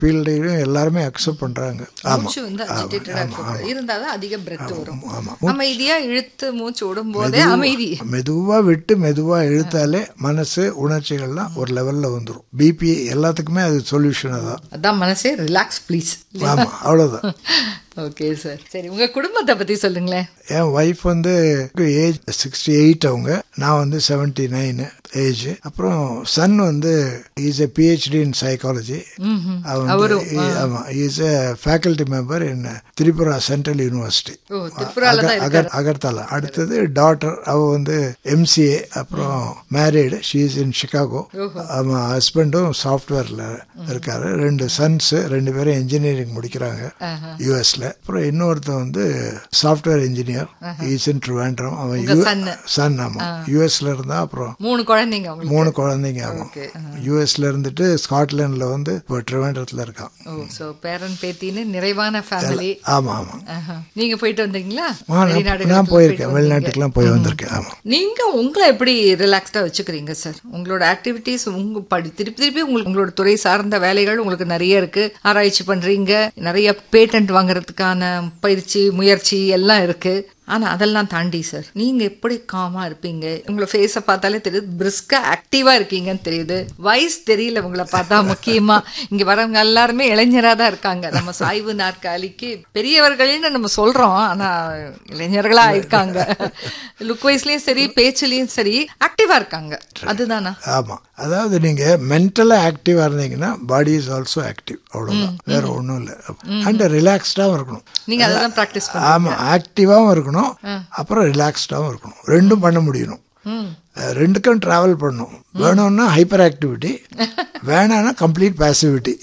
ஃபீல்டையும் எல்லாருமே அக்செப்ட் பண்றாங்க ஆமா மூச்சு வந்து அஜிடேட்டடா இருக்கும் இருந்தாதான் அதிக பிரெத் வரும் ஆமா அமைதியா இழுத்து மூச்சு விடும் போதே அமைதி மெதுவா விட்டு மெதுவா இழுத்தாலே மனசு உணர்ச்சிகள்லாம் ஒரு லெவல்ல வந்துடும் பிபி எல்லாத்துக்குமே அது சொல்யூஷன் தான் அதான் மனசே ரிலாக்ஸ் ப்ளீஸ் ஆமா அவ்வளவுதான் ஓகே சார் சரி உங்க குடும்பத்தை பத்தி சொல்லுங்களேன் என் ஒய்ஃப் வந்து ஏஜ் சிக்ஸ்டி எயிட் அவங்க நான் வந்து செவன்டி நைன் ஏஜ் அப்புறம் சன் வந்து is a PhD in psychology அவரும், ஆமா is a faculty member in Tripura central university ஓ திருப்புரால தான் அகர் அகர்தலா அடுத்தது டாட்டர் அவ வந்து எம்சிஏ அப்புறம் married she is in Chicago அவன் ஹஸ்பண்டும் சாஃப்ட்வேர்ல இருக்காரு ரெண்டு சன்ஸ் ரெண்டு பேரும் இன்ஜினியரிங் முடிக்கிறாங்க யூஎஸ்ல அப்புறம் இன்னொருத்தன் வந்து software engineer is in Trivandrum அவன் son. சன் ஆமா யூஎஸ்ல இருந்தா அப்புறம் மூணு குழந்தைங்க உங்களுக்கு மூணு குழந்தைங்க ஆமா Okay. யூஎஸ்ல இருந்துட்டு ஸ்காட்லாண்ட்ல வந்து இப்போ ட்ரிவாண்ட்ரத்துல இருக்கான் ஓ சோ பேரன் பேத்தின்னு நிறைவான ஃபேமிலி ஆமா ஆமா நீங்க போயிட்டு வந்தீங்களா ஆ, நான் வெளிநாடுகளுக்கு நான் போயிட்டு போயிருக்கேன் வந்தீங்க. வெளிநாட்டுக்கெல்லாம் போய் வந்திருக்கேன் ஆமா நீங்க உங்களை எப்படி ரிலாக்ஸ்டா வச்சுக்கிறீங்க சார் உங்களோட ஆக்டிவிட்டிஸ் உங்க படி திருப்பி திருப்பி உங்களுக்கு உங்களோட துறை சார்ந்த வேலைகள் உங்களுக்கு நிறைய இருக்கு ஆராய்ச்சி பண்றீங்க நிறைய பேட்டன்ட் வாங்குறதுக்கான பயிற்சி முயற்சி எல்லாம் இருக்கு ஆனா அதெல்லாம் தாண்டி சார் நீங்க எப்படி காமா இருப்பீங்க உங்களை ஃபேஸ பார்த்தாலே தெரியுது பிரிஸ்கா ஆக்டிவா இருக்கீங்கன்னு தெரியுது வயசு தெரியல உங்களை பார்த்தா முக்கியமா இங்க வரவங்க எல்லாருமே இளைஞரா தான் இருக்காங்க நம்ம சாய்வு நாற்காலிக்கு பெரியவர்கள்னு நம்ம சொல்றோம் ஆனா இளைஞர்களா இருக்காங்க லுக் வைஸ்லயும் சரி பேச்சுலயும் சரி ஆக்டிவா இருக்காங்க அதுதானா ஆமா அதாவது நீங்க மென்டலா ஆக்டிவா இருந்தீங்கன்னா பாடி இஸ் ஆல்சோ ஆக்டிவ் அவ்வளவுதான் வேற ஒண்ணும் இல்ல அண்ட் ரிலாக்ஸ்டாவும் இருக்கணும் நீங்க அதெல்லாம் பிராக்டிஸ் ஆமா ஆக்டிவாவும் இருக்கணும் அப்புறம் ரிலாக்ஸ்டாவும் இருக்கணும் ரெண்டும் பண்ண முடியணும் அஹ் ரெண்டுக்கும் டிராவல் பண்ணணும் வேணும்னா ஹைப்பர் ஆக்டிவிட்டி வேணாம்னா கம்ப்ளீட் பாசிவிட்டி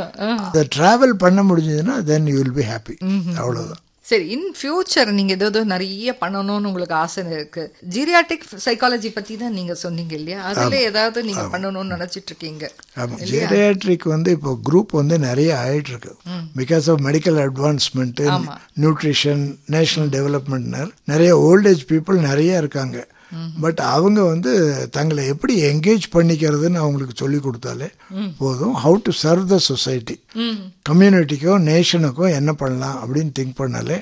அதை டிராவல் பண்ண முடிஞ்சதுன்னா then you will be happy அவ்வளவுதான் சரி இன் ஃபியூச்சர் நீங்க ஏதோ நிறைய பண்ணணும்னு உங்களுக்கு ஆசை இருக்கு ஜீரியாட்டிக் சைக்காலஜி பத்தி தான் நீங்க சொன்னீங்க இல்லையா அதுல ஏதாவது நீங்க பண்ணணும்னு நினைச்சிட்டு இருக்கீங்க ஆமா ஜெரியாட்ரிக் வந்து இப்போ குரூப் வந்து நிறைய ஆயிட்டு இருக்கு because of medical advancement nutrition national development நிறைய ஓல்டேஜ் பீப்புள் நிறைய இருக்காங்க பட் அவங்க வந்து தங்களை எப்படி என்கேஜ் பண்ணிக்கிறதுன்னு அவங்களுக்கு சொல்லி கொடுத்தாலே போதும் how to serve the society கம்யூனிட்டிக்கோ நேஷனுக்கோ என்ன பண்ணலாம் அப்படின்னு திங்க் பண்ணாலே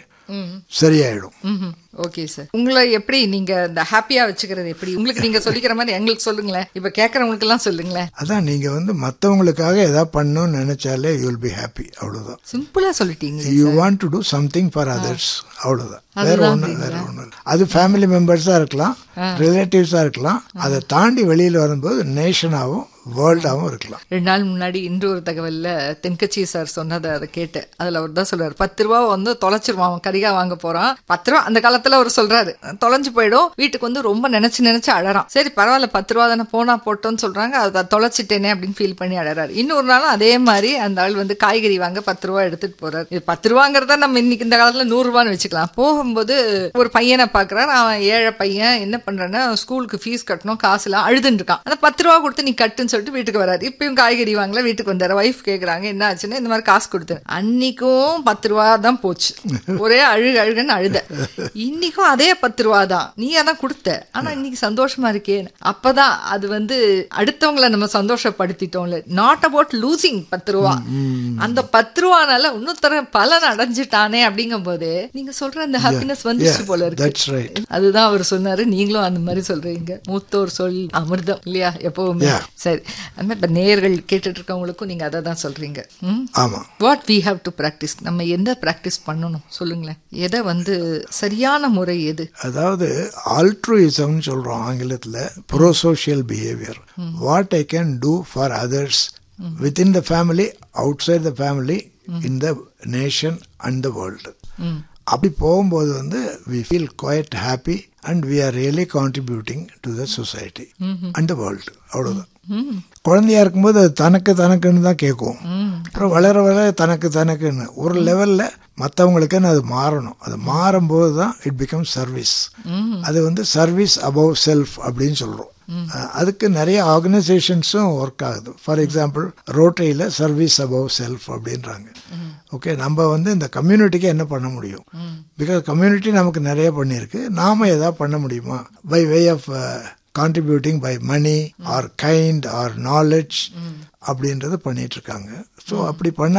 சரியாயிடும் ஓகே சார் உங்களை எப்படி நீங்க இந்த ஹாப்பியா வச்சுக்கிறது எப்படி உங்களுக்கு நீங்க சொல்லிக்கிற மாதிரி எங்களுக்கு சொல்லுங்களேன் இப்ப கேக்குறவங்களுக்கு எல்லாம் சொல்லுங்களேன் அதான் நீங்க வந்து மற்றவங்களுக்காக ஏதாவது பண்ணணும்னு நினைச்சாலே யூ வில் பி ஹாப்பி அவ்வளவுதான் சிம்பிளா சொல்லிட்டீங்க you want to do something for others அவ்வளவுதான் வேற ஒன்றும் வேற ஒன்றும் இல்லை அது ஃபேமிலி மெம்பர்ஸா இருக்கலாம் ரிலேட்டிவ்ஸா இருக்கலாம் அதை தாண்டி வெளியில வரும்போது நேஷனாகவும் வேர்ல்டாகவும் இருக்கலாம் ரெண்டு நாள் முன்னாடி இன்று ஒரு தகவல்ல தென்கட்சி சார் சொன்னதை அதை கேட்டேன் அதுல அவர் தான் சொல்றாரு பத்து ரூபா வந்து தொலைச்சிருவான் அவன் கரிகா வாங்க போறான் பத்து ரூபா அந்த காலத்துல அவர் சொல்றாரு தொலைஞ்சு போயிடும் வீட்டுக்கு வந்து ரொம்ப நினைச்சு நினைச்சு அழறான் சரி பரவாயில்ல பத்து ரூபா தானே போனா போட்டோம்னு சொல்றாங்க அதை தொலைச்சிட்டேனே அப்படின்னு ஃபீல் பண்ணி அழறாரு இன்னொரு நாளும் அதே மாதிரி அந்த ஆள் வந்து காய்கறி வாங்க பத்து ரூபா எடுத்துட்டு போறாரு இது பத்து ரூபாங்கிறத நம்ம இன்னைக்கு இந்த காலத்துல நூறு ரூபான்னு வச்சுக்கலாம் போகும்போது ஒரு பையனை பாக்குறாரு அவன் ஏழை பையன் என்ன பண்றான்னா ஸ்கூலுக்கு ஃபீஸ் கட்டணும் காசுலாம் அழுதுன்னு இருக்கான் அந்த பத்து ரூபா கொடுத்து நீ கட்டுன்னு சொல்லிட்டு வீட்டுக்கு வராரு இப்பயும் காய்கறி வாங்கல வீட்டுக்கு வந்தாரு ஒய்ஃப் கேக்குறாங்க என்ன ஆச்சுன்னா இந்த மாதிரி காசு கொடுத்தேன் அன்னைக்கும் பத்து ரூபா தான் போச்சு ஒரே அழுகு அழுகுன்னு அழுத இன்னைக்கும் அதே பத்து ரூபா தான் நீ அதான் கொடுத்த ஆனா இன்னைக்கு சந்தோஷமா இருக்கே அப்பதான் அது வந்து அடுத்தவங்கள நம்ம சந்தோஷப்படுத்திட்டோம்ல நாட் அபவுட் லூசிங் பத்து ரூபா அந்த பத்து ரூபானால இன்னொருத்தர பலன் அடைஞ்சிட்டானே அப்படிங்கும் போது நீங்க சொல்ற அந்த ஹாப்பினஸ் வந்துச்சு போல இருக்கு தட்ஸ் ரைட் அதுதான் அவர் சொன்னாரு நீங்களும் அந்த மாதிரி சொல்றீங்க மூத்தோர் சொல் அமிர்தம் இல்லையா எப்பவுமே Yeah. சரி அந்த மாதிரி இப்ப நேயர்கள் கேட்டுட்டு இருக்கவங்களுக்கும் நீங்க அதை தான் சொல்றீங்க ஆமா what we have to practice நம்ம எந்த ப்ராக்டிஸ் பண்ணணும் சொல்லுங்களேன் எதை வந்து சரியான முறை எது அதாவது ஆல்ட்ருயிசம்னு சொல்றோம் ஆங்கிலத்துல prosocial behaviour what I can do for others within the family outside the family in the nation and the world அப்படி போகும்போது வந்து we feel quite happy and we are really contributing to the society and the world அவ்வளவுதான் குழந்தையா இருக்கும்போது அது தனக்கு தனக்குன்னு தான் கேட்கும் அப்புறம் வளர வளர தனக்கு தனக்குன்னு ஒரு லெவல்ல மற்றவங்களுக்குன்னு அது மாறணும் அது மாறும்போது தான் இட் பிகம் சர்வீஸ் அது வந்து சர்வீஸ் அபவ் செல்ஃப் அப்படின்னு சொல்றோம் அஹ் அதுக்கு நிறைய ஆர்கனைசேஷன்ஸும் ஒர்க் ஆகுது ஃபார் எக்ஸாம்பிள் ரோட்டரியில் சர்வீஸ் அபவ் செல்ஃப் அப்படின்றாங்க ஓகே நம்ம வந்து இந்த கம்யூனிட்டிக்கு என்ன பண்ண முடியும் பிகாஸ் கம்யூனிட்டி நமக்கு நிறைய பண்ணியிருக்கு நாம ஏதாவது பண்ண முடியுமா by way of contributing by money or kind or knowledge அப்படின்றத பண்ணிட்டு இருக்காங்க ஸோ அப்படி பண்ண